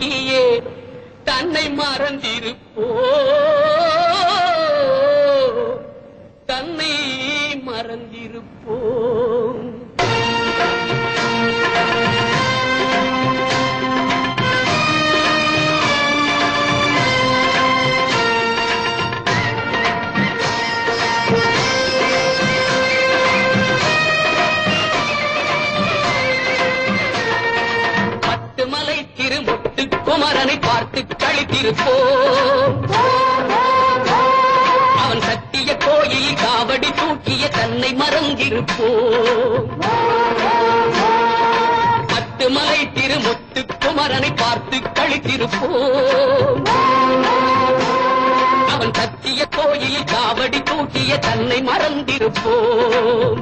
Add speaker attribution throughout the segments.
Speaker 1: தூக்கியே தன்னை மறந்திருப்போ தன்னை மறந்திருப்போம் பத்து மலை திருமுட்டு குமரனை பார்த்து கழித்திருப்போம் அவன் சத்திய கோயில் காவடி தூக்கிய தன்னை மறந்திருப்போம் பத்து மலை திருமுட்டு குமரனை பார்த்து கழித்திருப்போம் அவன் சத்திய கோயில் காவடி தூக்கிய தன்னை மறந்திருப்போம்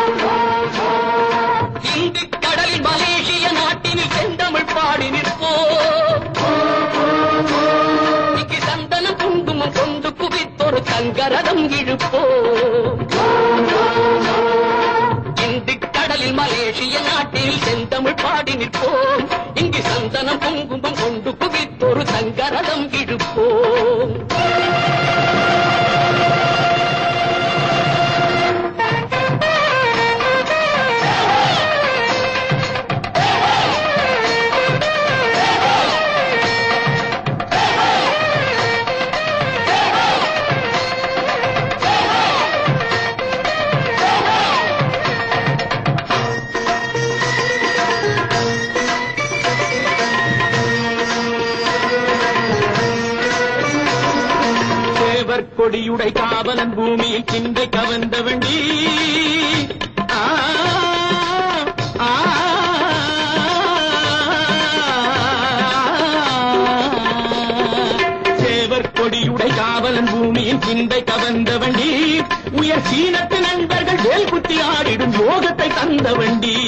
Speaker 1: இந்து கடலில் மலேசிய நாட்டினில் செந்தமிழ் பாடி நிற்போம் இங்கு சந்தனம் குங்குமம் கொண்டு குவித்தொரு தங்கரதம் இழுப்போம் இந்து கடலில் மலேசிய நாட்டில் செந்தமிழ் பாடி நிற்போம் இங்கு சந்தனம் குங்குமம் கொண்டு குவித்தொரு தங்கரதம் இழுப்போம்
Speaker 2: சேவர் கொடியுடை காவலன் பூமியில் சிந்தை கவர்ந்த வண்டி ஆ, ஆ, சேவர் கொடியுடை காவலன் பூமியில் சிந்தை கவர்ந்த வண்டி உயர் சீனத்து நண்பர்கள் வேல் குத்தி ஆடிடும் யோகத்தை தந்த வண்டி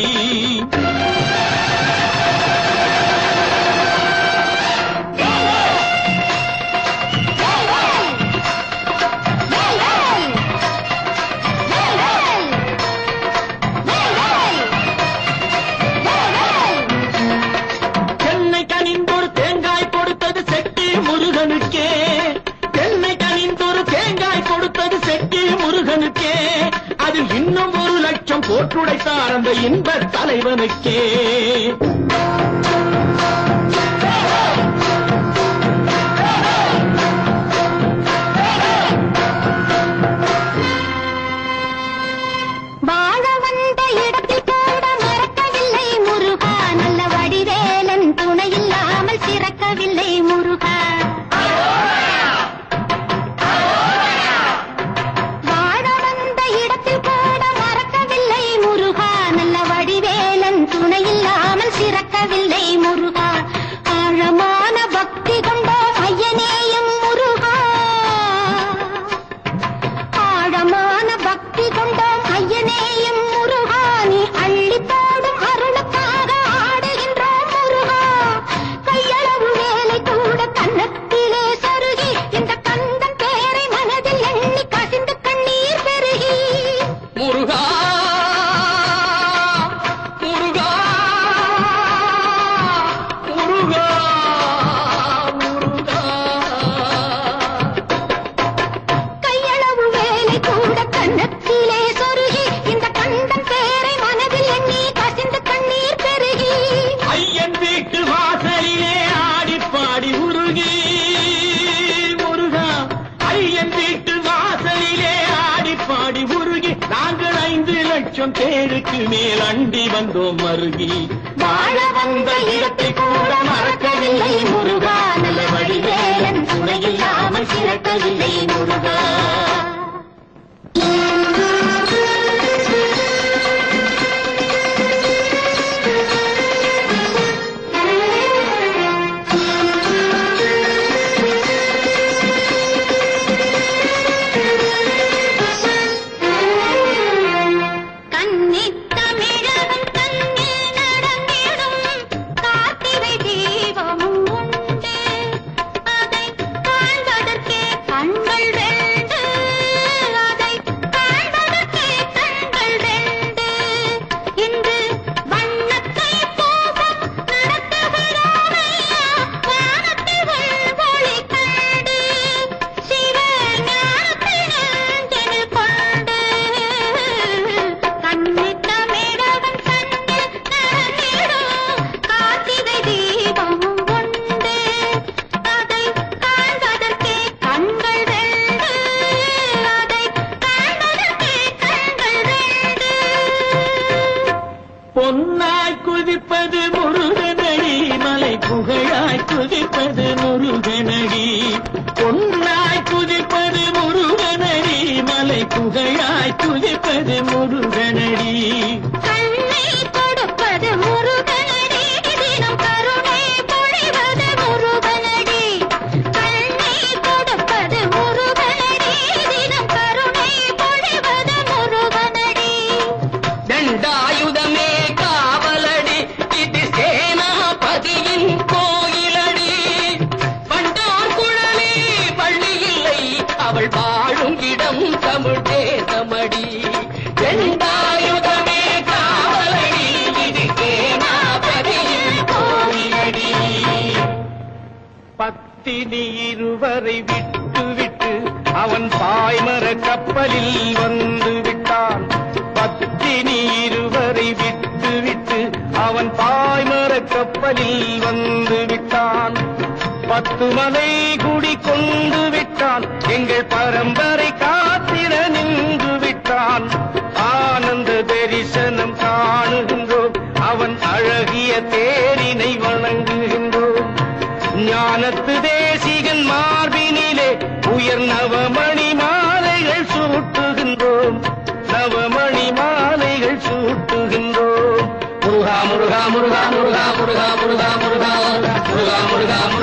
Speaker 2: தென்னை கனிந்தொரு தேங்காய் கொடுத்தது செட்டி முருகனுக்கே தென்னை கனிந்தொரு தேங்காய் கொடுத்தது செட்டி முருகனுக்கே அதில் இன்னும் ஒரு லட்சம் போட்டுடைத்தார் அந்த இன்ப தலைவனுக்கே
Speaker 3: வாழ வந்த இடத்தில் கூட மறக்கவில்லை முருகா நல்ல வடிவேலன் துணை இல்லாமல் சிறக்கவில்லை முருகா வாழ வந்த இடத்தில் கூட மறக்கவில்லை முருகா நல்ல வடிவேலன் துணை இல்லாமல் சிறக்கவில்லை முருகா ஆழமான பக்தி கொண்டோம் ஐயனேயும் முருகா ஆழமான பக்தி கொண்டோம் ஐயனேயும் முருகா நீ அள்ளி போடும் அருளுக்காக ஆடுகின்றோம் முருகா கையளவு வேலை கூட கன்னத்திலே சருகி இந்த கந்தன் பேரை மனதில் எண்ணி கசிந்து கண்ணீர் பெருகி
Speaker 1: முருகா முருகா முருகா முருகா
Speaker 3: கையளவு வேலை கூட கன்னத்திலே சொருகி இந்த கந்தன் பேரை மனதில் எண்ணி கசிந்து கண்ணீர் பெருகி
Speaker 2: ஐயன் வீட்டு வாசலிலே ஆடி பாடி உருகி முருகா ஐயன் வீட்டு வாசலிலே ஆடி பாடி உருகி நாங்கள் ஐந்து லட்சம் பேருக்கு மேல் அண்டி வந்தோம் மருகி வாழ வந்த இடத்தை கூட மறக்கவில்லை முருகா நல்ல வழிவேலன் துணையில்லாமல் சிறக்கவில்லை முருகா
Speaker 3: கன்னித் தமிழகம் தன்னில் நடந்திடும் கார்த்திகை தீபமும் உண்டு அதைக் காண்பதற்கே கண்கள் ரெண்டு அதைக் காண்பதற்கே
Speaker 2: பொன்னாய் குதிப்பது முருகனடி மலை புகழாய் குதிப்பது முருகனடி பொன்னாய் குதிப்பது முருகனடி மலை புகழாய் குதிப்பது முருகனடி
Speaker 3: கண்ணை கொடுப்பது முருகனடி தினம் கருணை பொழிவது முருகனடி கண்ணை கொடுப்பது முருகனடி தினம் கருணை பொழிவது முருகனடி
Speaker 1: தண்டாயுதமே காவலடி இது சேனாபதியின் கோயிலடி பண்டார் குழலி பள்ளி இல்லை அவள் வாழும் இடம் தமிழ் தேசமடி தண்டாயுதமே காவலடி இது சேனாபதியின் கோயிலடி
Speaker 2: பத்தினி இருவரை விட்டு விட்டு அவன் பாய்மர கப்பலில் வந்து விட்டான் பத்தினி இருவரை விட்டு விட்டு அவன் பாய்மர கப்பலில் வந்து விட்டான் பத்து மலை குடி கொண்டு விட்டான் எங்கள் பரம்பரை காத்திர நின்று விட்டான் ஆனந்த தரிசனம் காணுகின்றோம் அவன் அழகிய தேரினை வணங்குகின்றோம் ஞானத்து தேசிகன் மார்பினிலே உயர் நவமணி மாலைகள் சூட்டுகின்றோம் நவமணி மாலைகள் சூட்டுகின்றோம் முருகா முருகா முருகா முருகா முருகா முருகா முருகா முருகா முருகா